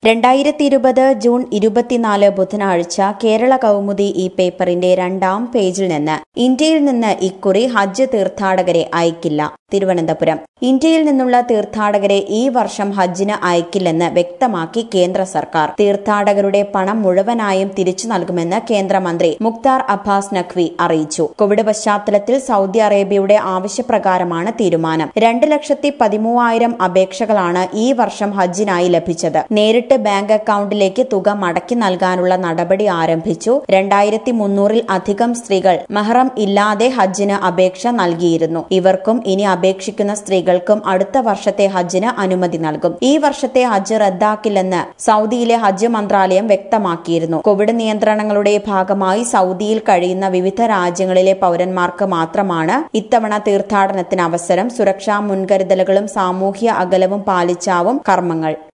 രണ്ടായിരത്തി ഇരുപത് ജൂൺ ഇരുപത്തിനാല് ബുധനാഴ്ച കേരള കൗമുദി ഈ പേപ്പറിന്റെ രണ്ടാം പേജിൽ നിന്ന് ഇന്ത്യയിൽ നിന്ന് ഇക്കുറി ഹജ്ജ് തീർത്ഥാടകരെ അയക്കില്ല തിരുവനന്തപുരം ഇന്ത്യയിൽ നിന്നുള്ള തീർത്ഥാടകരെ ഈ വർഷം ഹജ്ജിന് അയക്കില്ലെന്ന് വ്യക്തമാക്കി കേന്ദ്ര സർക്കാർ തീർത്ഥാടകരുടെ പണം മുഴുവനായും തിരിച്ചു നൽകുമെന്ന് കേന്ദ്രമന്ത്രി മുക്താർ അബ്ബാസ് നഖ്വി അറിയിച്ചു കോവിഡ് പശ്ചാത്തലത്തിൽ സൗദി അറേബ്യയുടെ ആവശ്യപ്രകാരമാണ് തീരുമാനം രണ്ട് ലക്ഷത്തി പതിമൂവായിരം അപേക്ഷകളാണ് ഈ വർഷം ഹജ്ജിനായി ലഭിച്ചത് നേരിട്ട് ബാങ്ക് അക്കൌണ്ടിലേക്ക് തുക മടക്കി നൽകാനുള്ള നടപടി ആരംഭിച്ചു രണ്ടായിരത്തി മുന്നൂറിൽ അധികം സ്ത്രീകൾ മഹറം ഇല്ലാതെ ഹജ്ജിന് അപേക്ഷ നൽകിയിരുന്നു ഇവർക്കും ഇനി അപേക്ഷിക്കുന്ന സ്ത്രീകൾക്കും അടുത്ത വർഷത്തെ ഹജ്ജിന് അനുമതി നൽകും ഈ വർഷത്തെ ഹജ്ജ് റദ്ദാക്കില്ലെന്ന് സൗദിയിലെ ഹജ്ജ് മന്ത്രാലയം വ്യക്തമാക്കിയിരുന്നു കോവിഡ് നിയന്ത്രണങ്ങളുടെ ഭാഗമായി സൗദിയിൽ കഴിയുന്ന വിവിധ രാജ്യങ്ങളിലെ പൌരന്മാർക്ക് മാത്രമാണ് ഇത്തവണ തീർത്ഥാടനത്തിന് അവസരം സുരക്ഷാ മുൻകരുതലുകളും സാമൂഹ്യ അകലവും പാലിച്ചാവും കർമ്മങ്ങൾ